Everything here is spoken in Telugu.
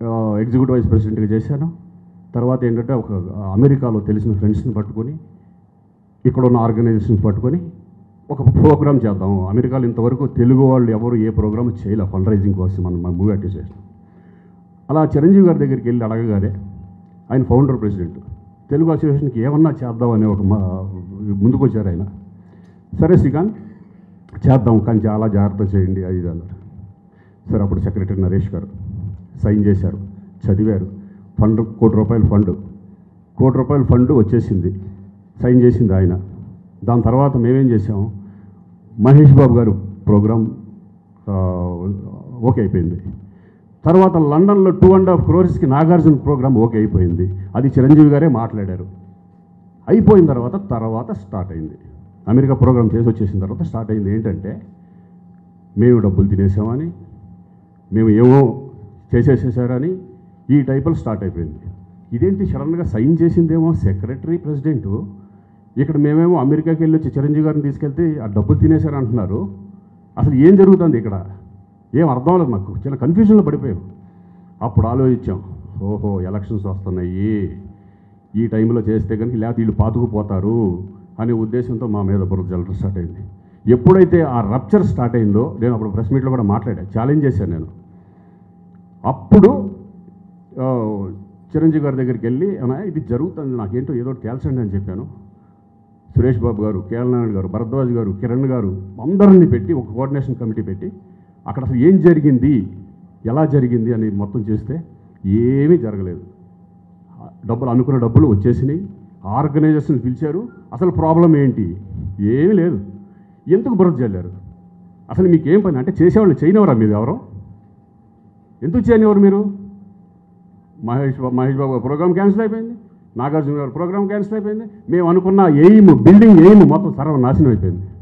ఎగ్జిక్యూటివ్ వైస్ ప్రెసిడెంట్గా చేశాను తర్వాత ఏంటంటే ఒక అమెరికాలో తెలిసిన ఫ్రెండ్స్ని పట్టుకొని ఇక్కడ ఉన్న ఆర్గనైజేషన్స్ పట్టుకొని ఒక ప్రోగ్రామ్ చేద్దాం అమెరికాలో ఇంతవరకు తెలుగు వాళ్ళు ఎవరు ఏ ప్రోగ్రామ్ చేయలే ఫండ్ రైజింగ్ కోసం మనం మన మూవీ అసోసియేషన్ అలా చిరంజీవి గారి దగ్గరికి వెళ్ళి అడగగానే ఆయన ఫౌండర్ ప్రెసిడెంట్ తెలుగు అసోసియేషన్కి ఏమన్నా చేద్దామని ఒక మా- ముందుకు వచ్చారు ఆయన సరే శ్రీకాంత్ చేద్దాం కానీ చాలా జాగ్రత్త చేయండి అది ఇది అన్నారు సరే అప్పుడు సెక్రటరీ నరేష్ గారు సైన్ చేశారు చదివారు ఫండ్ కోటి రూపాయల ఫండ్ కోటి రూపాయల ఫండ్ వచ్చేసింది సైన్ చేసింది ఆయన దాని తర్వాత మేమేం చేసాం మహేష్ బాబు గారు ప్రోగ్రాం ఆ, ఓకే అయిపోయింది తర్వాత లండన్లో టూ అండ్ హాఫ్ క్రోర్స్కి నాగార్జున ప్రోగ్రామ్ ఓకే అయిపోయింది అది చిరంజీవి గారే మాట్లాడారు అయిపోయిన తర్వాత తర్వాత స్టార్ట్ అయింది అమెరికా ప్రోగ్రామ్ చేసి వచ్చేసిన తర్వాత స్టార్ట్ అయింది ఏంటంటే మేము డబ్బులు తినేసామని మేము ఏమో చేసేసేసారని ఈ టైపులు స్టార్ట్ అయిపోయింది ఇదేంటి సడన్గా సైన్ చేసిందేమో సెక్రటరీ ప్రెసిడెంట్ ఇక్కడ మేమేమో అమెరికాకి వెళ్ళి వచ్చి చిరంజీవి గారిని తీసుకెళ్తే ఆ డబ్బులు తినేశారు అంటున్నారు అసలు ఏం జరుగుతుంది ఇక్కడ ఏం అర్థం అవ్వలేదు మాకు చాలా కన్ఫ్యూజన్లో పడిపోయాం అప్పుడు ఆలోచించాం ఓహో ఎలక్షన్స్ వస్తున్నాయి ఈ టైంలో చేస్తే కనుక లేకపోతే వీళ్ళు పాతుకుపోతారు అనే ఉద్దేశంతో మా మీద బురద జల్లడం స్టార్ట్ అయింది ఎప్పుడైతే ఆ రప్చర్ స్టార్ట్ అయిందో నేను అప్పుడు ప్రెస్ మీట్లో కూడా మాట్లాడా ఛాలెంజ్ చేశాను నేను అప్పుడు ఆ, చిరంజీవి గారి దగ్గరికి వెళ్ళి "అన్నా, ఇది జరుగుతుంది నాకేంటో ఏదో ఒకటి తేల్చండి అని చెప్పాను సురేష్ బాబు గారు కేఎల్నారాయణ గారు భరద్వాజ్ గారు కిరణ్ గారు అందరిని పెట్టి ఒక కోఆర్డినేషన్ కమిటీ పెట్టి అక్కడ అసలు ఏం జరిగింది ఎలా జరిగింది అని మొత్తం చేస్తే ఏమీ జరగలేదు డబ్బులు అనుకున్న డబ్బులు వచ్చేసినాయి ఆర్గనైజేషన్ పిలిచారు అసలు ప్రాబ్లం ఏంటి ఏమీ లేదు ఎందుకు బురద చల్లారు అసలు మీకు ఏం పని అంటే చేసేవాళ్ళు చేయనివరా మీరు ఎవరో ఎందుకు చేయనివారు మీరు మహేష్ బాబు మహేష్ బాబు గారి ప్రోగ్రామ్ క్యాన్సిల్ అయిపోయింది నాగార్జున గారి ప్రోగ్రామ్ క్యాన్సిల్ అయిపోయింది మేము అనుకున్న ఎయిమ్ బిల్డింగ్ ఎయిమ్ మొత్తం సర్వనాశనం అయిపోయింది